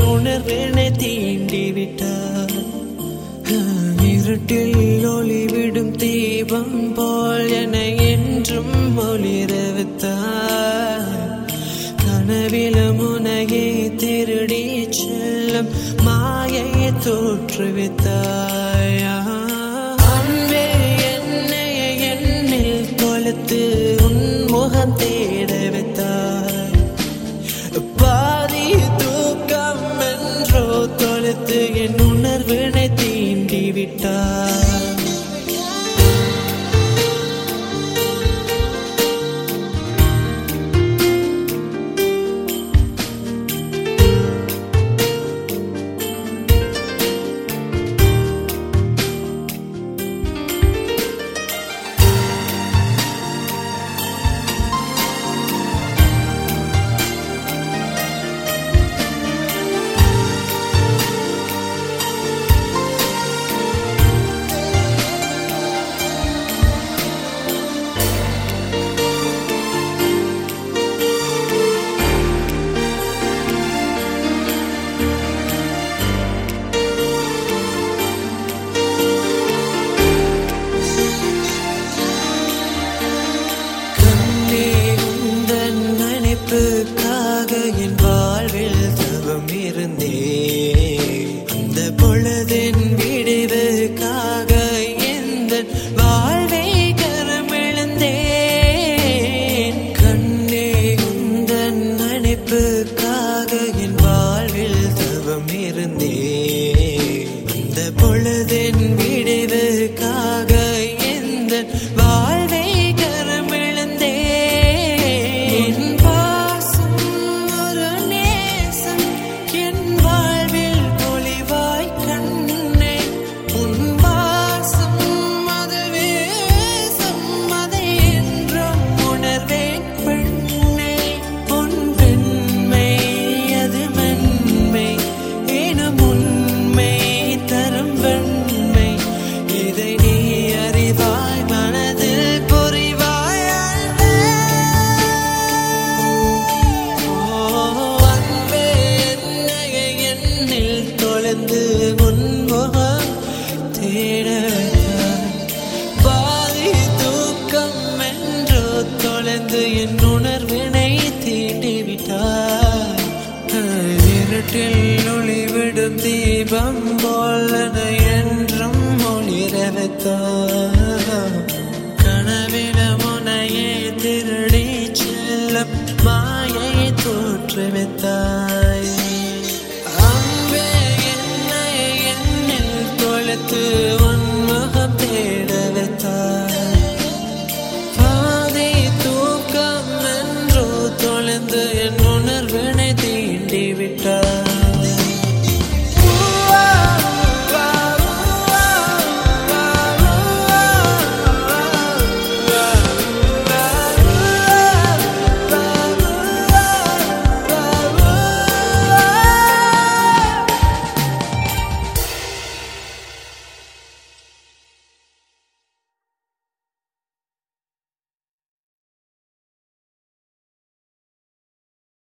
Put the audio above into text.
உணர்வினை தீண்டி விட்டார் இருட்டில் ஒளிவிடும் தீபம் போல் என என்றும் ஒளிர வைத்தார் கனவிலும் உனையே திருடி செல்லும் மாயையை தோற்றுவித்தாய் அன்பே என்னை என்னில் தொலைத்து உன் முகம் தேட வைத்தாய் பாதி தூக்கம் என்றோ தொலைத்து என் உணர்வினை தீண்டி விட்டாய் கண்ணே உந்தன் நினைப்புக்காக என் வாழ்வில் தவம் இருந்தே அந்த பொழுதின் விடிவுக்காக எந்த வாழ்வை கரமிழந்தேன் கண்ணே உந்தன் நினைப்புக்காக என் வாழ்வில் தவம் இருந்தே அந்த பொழுதின் விடிவுக்காக எந்த வாழ்வை கரமிழந்தேன் பாசம் ஒரு நேசம் என் வாழ்வில் பொலிவாய் கண்ணே உன் வாசம் அது வேசம் அதை என்றும் உணர்வேன் பெண்ணே உன் பெண்மை அது மென்மை எனும் உண்மை தரும் வெண்மை இதை நீ அறிவாய் மனதில் புரிவாய் அன்பே. ஓ, அன்பே, என்னையே என்னில் தொலைந்து உன் முகம் தேட வைத்தாய். பாதி தூக்கம் என்றோ தொலைந்து என் உணர்வினை தீண்டி விட்டாய் இருட்டில் ஒளிவிடும் தீபம் போல் என்னை